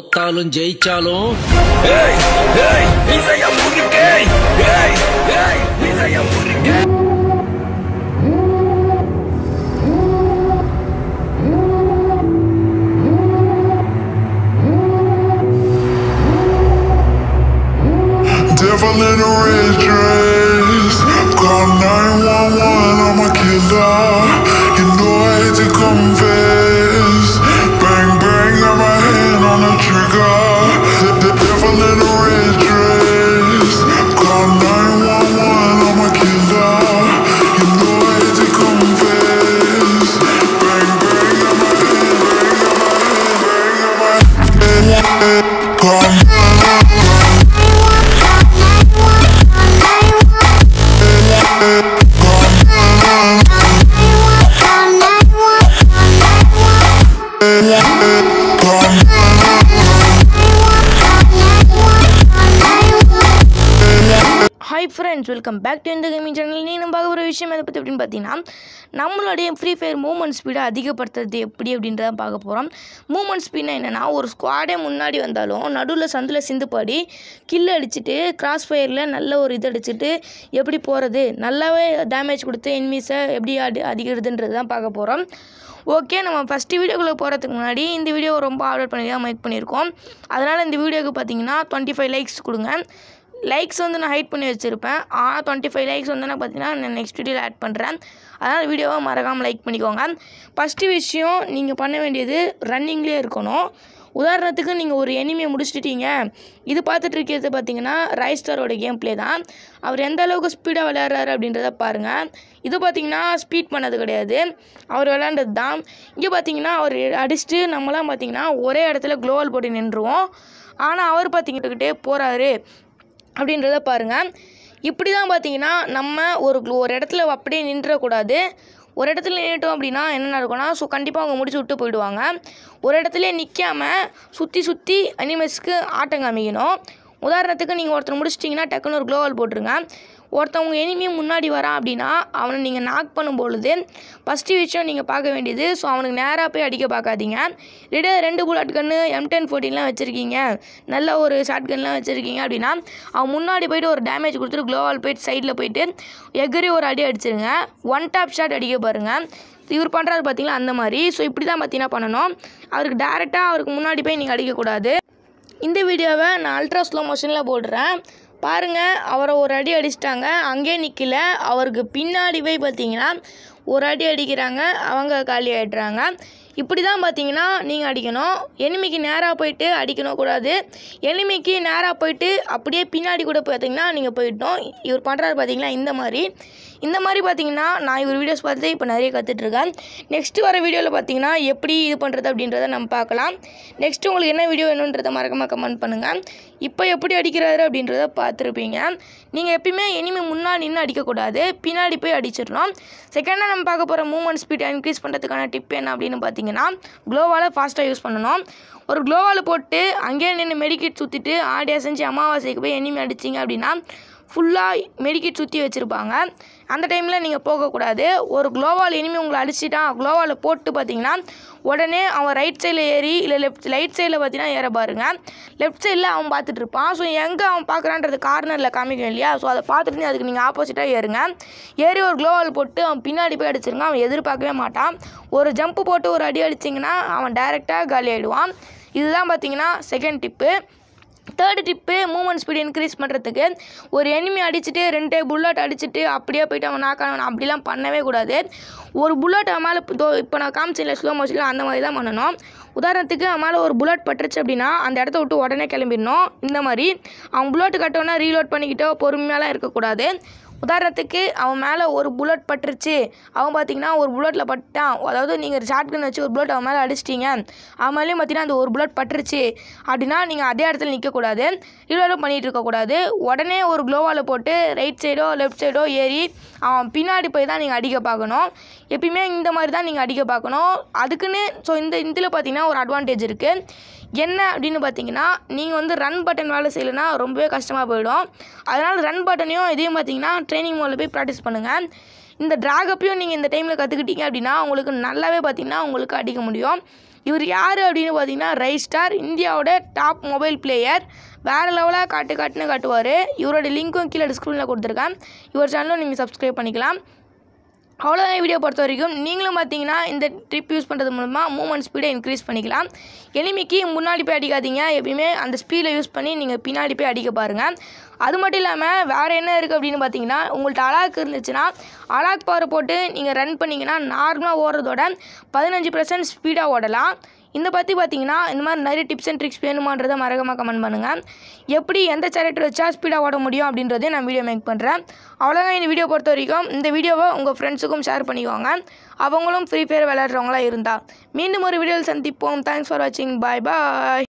தோத்தாலும் ஜெயிச்சாலும் ஏய் ஏய் இசைய முறுக்கே ஏய் ஏய் இசைய முறுக்கே Devil in a red dress. Call 911, I'm a killer. You know I hate to confess. Bang, bang, got my hand on the trigger. The, the devil in a red dress. Call 911, I'm a killer. You know I hate to confess. Bang, bang, got my hand, bang, got my hand, bang, got my hand. Call hi friends welcome back to இந்த gaming channel நீ நம்ம பார்க்க போகிற விஷயம் எதை பற்றி அப்படின்னு பார்த்தீங்கன்னா நம்மளுடைய ஃப்ரீ ஃபயர் மூவ்மெண்ட் ஸ்பீடை அதிகப்படுத்துறது எப்படி அப்படின்றத பார்க்க போகிறோம் மூவ்மெண்ட் ஸ்பீட்னா என்னென்னா ஒரு ஸ்குவாடே முன்னாடி வந்தாலும் நடுவில் சந்தில் சிந்து பாடி கில் அடிச்சுட்டு கிராஸ் ஃபயரில் நல்ல ஒரு இது அடிச்சுட்டு எப்படி போகிறது நல்லாவே டேமேஜ் கொடுத்து எனிமீஸை எப்படி அடி அடிக்கிறதுன்றது தான் பார்க்க போகிறோம் ஓகே நம்ம ஃபஸ்ட்டு வீடியோக்குள்ளே போகிறதுக்கு முன்னாடி இந்த வீடியோ ரொம்ப அப்லோட் பண்ணி தான் மேக் பண்ணியிருக்கோம் அதனால் இந்த வீடியோக்கு பார்த்தீங்கன்னா டுவெண்ட்டி ஃபைவ் லைக்ஸ் கொடுங்க லைக்ஸ் வந்து நான் ஹைட் பண்ணி வச்சுருப்பேன் ஆனால் டுவெண்ட்டி ஃபைவ் லைக்ஸ் வந்து நான் பார்த்தீங்கன்னா நான் நெக்ஸ்ட் வீடியோவில் ஆட் பண்ணுறேன் அதனால் வீடியோவை மறக்காமல் லைக் பண்ணிக்கோங்க ஃபஸ்ட்டு விஷயம் நீங்கள் பண்ண வேண்டியது ரன்னிங்லேயே இருக்கணும் உதாரணத்துக்கு நீங்கள் ஒரு எனிமியை முடிச்சிட்டீங்க இது பார்த்துட்டு இருக்கிறது பார்த்தீங்கன்னா ரைஸ்டரோட கேம் ப்ளே தான் அவர் எந்த அளவுக்கு ஸ்பீடாக விளையாடுறாரு அப்படின்றத பாருங்கள் இது பார்த்தீங்கன்னா ஸ்பீட் பண்ணது கிடையாது அவர் விளையாண்டது தான் இங்கே பார்த்தீங்கன்னா அவர் அடிச்சுட்டு நம்மலாம் பார்த்தீங்கன்னா ஒரே இடத்துல க்ளோவல் போட்டு நின்றுவோம் ஆனால் அவர் பார்த்தீங்கக்கிட்டே போகிறாரு அப்படின்றத பாருங்கள் இப்படி தான் பார்த்தீங்கன்னா நம்ம ஒரு glo- ஒரு இடத்துல அப்படியே நின்றக்கூடாது ஒரு இடத்துல நின்றுட்டோம் அப்படின்னா என்ன நடக்கும்னா ஸோ கண்டிப்பாக அவங்க முடிச்சு விட்டு போயிடுவாங்க ஒரு இடத்துல நிற்காம சுற்றி சுற்றி அனிமல்ஸ்க்கு ஆட்டம் காமிக்கணும் உதாரணத்துக்கு நீங்கள் ஒருத்தர் முடிச்சிட்டிங்கன்னா டக்குன்னு ஒரு க்ளோவல் போட்டுருங்க ஒருத்தவங்க எனிமி முன்னாடி வரான் அப்படின்னா அவனை நீங்கள் நாக் பண்ணும் பொழுது ஃபஸ்ட்டு விஷயம் நீங்கள் பார்க்க வேண்டியது ஸோ அவனுக்கு நேராக போய் அடிக்க பார்க்காதீங்க ரெண்டு ரெண்டு புல்லட் கன்று எம் டென் ஃபோர்டீன்லாம் வச்சுருக்கீங்க நல்ல ஒரு ஷார்ட் கன்லாம் வச்சுருக்கீங்க அப்படின்னா அவன் முன்னாடி போயிட்டு ஒரு டேமேஜ் கொடுத்துட்டு க்ளோவால் போயிட்டு சைடில் போயிட்டு எகிரி ஒரு அடி அடிச்சிருங்க ஒன் டாப் ஷாட் அடிக்க பாருங்கள் இவர் பண்ணுறாரு பார்த்தீங்களா அந்த மாதிரி ஸோ இப்படி தான் பார்த்தீங்கன்னா பண்ணணும் அவருக்கு டேரெக்டாக அவருக்கு முன்னாடி போய் நீங்கள் அடிக்கக்கூடாது இந்த வீடியோவை நான் அல்ட்ரா ஸ்லோ மோஷனில் போடுறேன் பாருங்கள் அவரை ஒரு அடி அடிச்சிட்டாங்க அங்கேயே நிற்கல அவருக்கு பின்னாடி போய் பார்த்தீங்கன்னா ஒரு அடி அடிக்கிறாங்க அவங்க காலி ஆகிடுறாங்க இப்படி தான் பார்த்தீங்கன்னா நீங்கள் அடிக்கணும் எனிமிக்கு நேராக போயிட்டு அடிக்கணும் கூடாது எனிமிக்கு நேராக போயிட்டு அப்படியே பின்னாடி கூட பார்த்தீங்கன்னா நீங்கள் போயிட்டோம் இவர் பண்ணுறாரு பார்த்தீங்களா இந்த மாதிரி இந்த மாதிரி பார்த்தீங்கன்னா நான் இவர் வீடியோஸ் பார்த்து இப்போ நிறைய கற்றுட்ருக்கேன் நெக்ஸ்ட்டு வர வீடியோவில் பார்த்தீங்கன்னா எப்படி இது பண்ணுறது அப்படின்றத நம்ம பார்க்கலாம் நெக்ஸ்ட்டு உங்களுக்கு என்ன வீடியோ வேணுன்றதை மறக்காம கமெண்ட் பண்ணுங்கள் இப்போ எப்படி அடிக்கிறாரு அப்படின்றத பார்த்துருப்பீங்க நீங்கள் எப்பயுமே எனிமே முன்னாடி நின்று அடிக்கக்கூடாது பின்னாடி போய் அடிச்சிடணும் செகண்டாக நம்ம பார்க்க போகிற மூவ்மெண்ட் ஸ்பீடை இன்க்ரீஸ் பண்ணுறதுக்கான டிப் என்ன அப்படின்னு பார்த்தீங்கன்னா க்ளோவால் ஃபாஸ்ட்டாக யூஸ் பண்ணணும் ஒரு க்ளோவால் போட்டு அங்கேயே நின்று மெடிக்கெட் சுற்றிட்டு ஆடி அசைஞ்சு அமாவாசைக்கு போய் எனிமே அடிச்சிங்க அப்படின்னா ஃபுல்லாக மெடிக்கெட் சுற்றி வச்சுருப்பாங்க அந்த டைமில் நீங்கள் போகக்கூடாது ஒரு க்ளோவால் இனிமே உங்களை அடிச்சிட்டான் க்ளோவால் போட்டு பார்த்தீங்கன்னா உடனே அவன் ரைட் சைடில் ஏறி இல்லை லெஃப்ட் ரைட் சைடில் பார்த்தீங்கன்னா ஏற பாருங்க லெஃப்ட் சைடில் அவன் பார்த்துட்டு இருப்பான் ஸோ எங்கே அவன் பார்க்குறான்றது கார்னரில் காமிக்கும் இல்லையா ஸோ அதை பார்த்துட்டு அதுக்கு நீங்கள் ஆப்போசிட்டாக ஏறுங்க ஏறி ஒரு க்ளோவால் போட்டு அவன் பின்னாடி போய் அடிச்சிருங்க அவன் எதிர்பார்க்கவே மாட்டான் ஒரு ஜம்ப்பு போட்டு ஒரு அடி அடிச்சிங்கன்னா அவன் டைரெக்டாக காலி ஆகிடுவான் இதுதான் பார்த்தீங்கன்னா second tip third tip movement speed increase பண்ணுறதுக்கு ஒரு எனிமி அடிச்சுட்டு ரெண்டே புல்லட் அடிச்சுட்டு அப்படியே போயிட்டு அவன் நாக் ஆகணும் அப்படிலாம் பண்ணவே கூடாது ஒரு புல்லட் அவன் மேலே இப்போ நான் காமிச்சில்ல ஸ்லோ மோஷனில் அந்த மாதிரி தான் பண்ணணும் உதாரணத்துக்கு அவன் மேலே ஒரு புல்லட் பட்டுருச்சு அப்படின்னா அந்த இடத்த விட்டு உடனே கிளம்பிடணும் இந்த மாதிரி அவன் புல்லட் கட்டோன்னா ரீலோட் பண்ணிக்கிட்டோ பொறுமையாலாம் இருக்கக்கூடாது உதாரணத்துக்கு அவன் மேலே ஒரு புல்லட் பட்டுருச்சு அவன் பார்த்தீங்கன்னா ஒரு புல்லட்டில் பட்டான் அதாவது நீங்கள் ஷார்ட் கன் வச்சு ஒரு புல்லட் அவன் மேலே அடிச்சிட்டீங்க அவன் மேலேயும் பார்த்தீங்கன்னா அந்த ஒரு புல்லட் பட்டுருச்சு அப்படின்னா நீங்கள் அதே இடத்துல நிற்கக்கூடாது ரீலோடும் பண்ணிகிட்டு இருக்கக்கூடாது உடனே ஒரு க்ளோவால் போட்டு ரைட் சைடோ லெஃப்ட் சைடோ ஏறி அவன் பின்னாடி போய் தான் நீங்கள் அடிக்க பார்க்கணும் எப்பயுமே இந்த மாதிரி தான் நீங்கள் அடிக்க பார்க்கணும் அதுக்குன்னு ஸோ இந்த இதில் பார்த்தீங்கன்னா ஒரு அட்வான்டேஜ் இருக்குது என்ன அப்படின்னு பார்த்தீங்கன்னா நீங்கள் வந்து ரன் பட்டன் வேலை செய்யலைன்னா ரொம்பவே கஷ்டமாக போயிடும் அதனால் ரன் பட்டனையும் இதையும் பார்த்தீங்கன்னா ட்ரைனிங் மோடில் போய் ப்ராக்டிஸ் பண்ணுங்கள் இந்த ட்ராகப்பையும் நீங்கள் இந்த டைமில் கற்றுக்கிட்டீங்க அப்படின்னா உங்களுக்கு நல்லாவே பார்த்தீங்கன்னா உங்களுக்கு அடிக்க முடியும் இவர் யார் அப்படின்னு பார்த்தீங்கன்னா ரைட் ஸ்டார் இந்தியாவோட டாப் மொபைல் பிளேயர் வேறு லெவலாக காட்டு காட்டுன்னு காட்டுவார் இவரோட லிங்க்கும் கீழே டிஸ்கிரிப்ஷனில் கொடுத்துருக்கேன் இவர் சேனலும் நீங்கள் சப்ஸ்கிரைப் பண்ணிக்கலாம் அவ்வளோதான் வீடியோ பொறுத்த வரைக்கும் நீங்களும் பார்த்தீங்கன்னா இந்த ட்ரிப் யூஸ் பண்ணுறது மூலமாக மூவ்மெண்ட் ஸ்பீடை இன்க்ரீஸ் பண்ணிக்கலாம் எனிமிக்கு முன்னாடி போய் அடிக்காதீங்க எப்பயுமே அந்த ஸ்பீடை யூஸ் பண்ணி நீங்கள் பின்னாடி போய் அடிக்க பாருங்கள் அது மட்டும் இல்லாமல் வேறு என்ன இருக்குது அப்படின்னு பார்த்தீங்கன்னா உங்கள்கிட்ட அலாக் இருந்துச்சுன்னா அலாக் பவர் போட்டு நீங்கள் ரன் பண்ணிங்கன்னா நார்மலாக ஓடுறதோட பதினஞ்சு பர்சன்ட் ஸ்பீடாக ஓடலாம் இந்த பற்றி பார்த்தீங்கன்னா இந்த மாதிரி நிறைய டிப்ஸ் அண்ட் ட்ரிக்ஸ் வேணுமான்றதை மறக்காம கமெண்ட் பண்ணுங்கள் எப்படி எந்த கேரக்டர் வச்சா ஸ்பீடாக ஓட முடியும் அப்படின்றதையும் நான் வீடியோ மேக் பண்ணுறேன் அவ்வளோதான் இந்த வீடியோ பொறுத்த வரைக்கும் இந்த வீடியோவை உங்கள் ஃப்ரெண்ட்ஸுக்கும் ஷேர் பண்ணிக்கோங்க அவங்களும் ஃப்ரீ ஃபயர் விளையாடுறவங்களா இருந்தால் மீண்டும் ஒரு வீடியோவில் சந்திப்போம் தேங்க்ஸ் ஃபார் வாட்சிங் பாய் பாய்